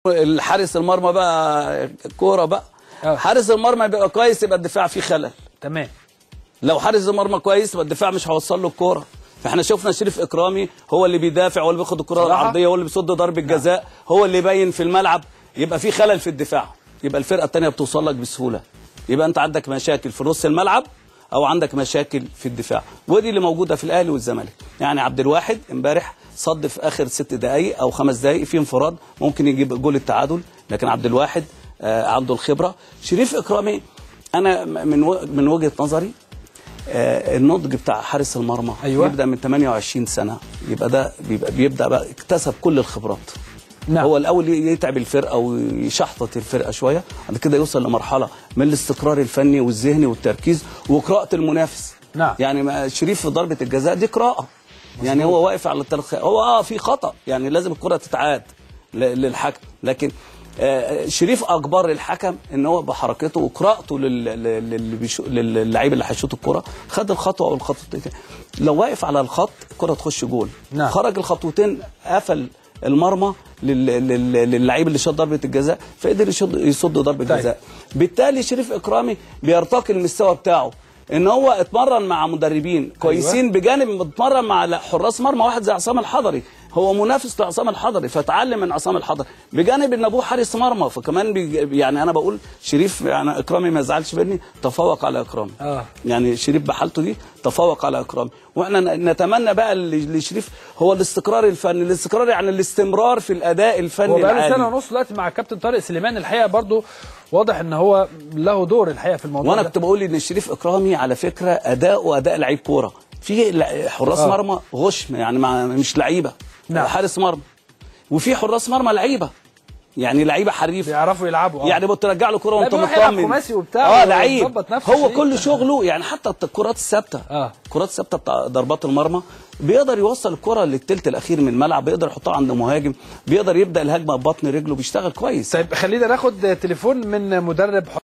الحارس المرمى بقى كوره بقى آه. حارس المرمى يبقى كويس يبقى الدفاع فيه خلل تمام لو حارس المرمى كويس يبقى الدفاع مش هيوصل له الكوره فاحنا شفنا شريف اكرامي هو اللي بيدافع هو اللي بياخد الكره صراحة. العرضيه هو اللي بيصد ضربه جزاء هو اللي يبين في الملعب يبقى في خلل في الدفاع يبقى الفرقه الثانيه بتوصل لك بسهوله يبقى انت عندك مشاكل في نص الملعب او عندك مشاكل في الدفاع ودي اللي موجوده في الاهلي والزمالك يعني عبد الواحد امبارح صد في اخر ست دقائق او خمس دقائق في انفراد ممكن يجيب جول التعادل لكن عبد الواحد آه، عنده الخبره شريف اكرامي انا من و- من وجهه نظري آه، النضج بتاع حارس المرمى أيوة. يبدا من 28 سنه يبقى ده بيبقى بيبدا بقى اكتسب كل الخبرات نعم. هو الاول يتعب الفرقه ويشحطط الفرقه شويه بعد كده يوصل لمرحله من الاستقرار الفني والذهني والتركيز وقراءه المنافس نعم. يعني ما- شريف في ضربه الجزاء دي قراءه يعني هو واقف على الثلاث هو اه في خطا يعني لازم الكره تتعاد ل- للحكم لكن آه، شريف اجبر الحكم ان هو بحركته وقراءته لل- لل- للي بيشو- لل- للعيب اللي هيشوط الكره خد الخطوه او الخطوتين لو واقف على الخط الكره تخش جول نعم. خرج الخطوتين قفل المرمى لل- لل- للعيب اللي شاط ضربه الجزاء فقدر يشد يصد ضربه طيب. جزاء بالتالي شريف اكرامي بيرتقي المستوى بتاعه ان هو اتمرن مع مدربين كويسين بجانب ما اتمرن مع لا- حراس مرمى واحد زي عصام الحضري هو منافس لعصام الحضري فتعلم من عصام الحضري بجانب ان ابوه حارس مرمى فكمان بي يعني انا بقول شريف يعني اكرامي ما يزعلش مني تفوق على اكرامي آه. يعني شريف بحالته دي تفوق على اكرامي واحنا ن- نتمنى بقى ل- لشريف هو الاستقرار الفني الاستقرار يعني الاستمرار في الاداء الفني هو بقى له العالي سنه ونص دلوقتي مع الكابتن طارق سليمان الحقيقه برضو واضح ان هو له دور الحقيقه في الموضوع وانا ده كنت بقول ان شريف اكرامي على فكره اداؤه اداء لعيب كوره في لع- حراس آه. مرمى غشم يعني مع مش لعيبه نعم. حارس مرمى وفي حراس مرمى لعيبه يعني لعيبه حريف بيعرفوا يلعبوا آه. يعني بترجع له كره لا، وانت بيروح يلعب مطمن خماسي وبتاع اه لعيب ويظبط نفسه هو شيء. كل شغله يعني حتى الكرات الثابته آه. الكرات الثابته بتاع ضربات المرمى بيقدر يوصل الكره للثلث الاخير من الملعب بيقدر يحطها عند مهاجم بيقدر يبدا الهجمه ببطن رجله بيشتغل كويس طيب خلينا ناخد تليفون من مدرب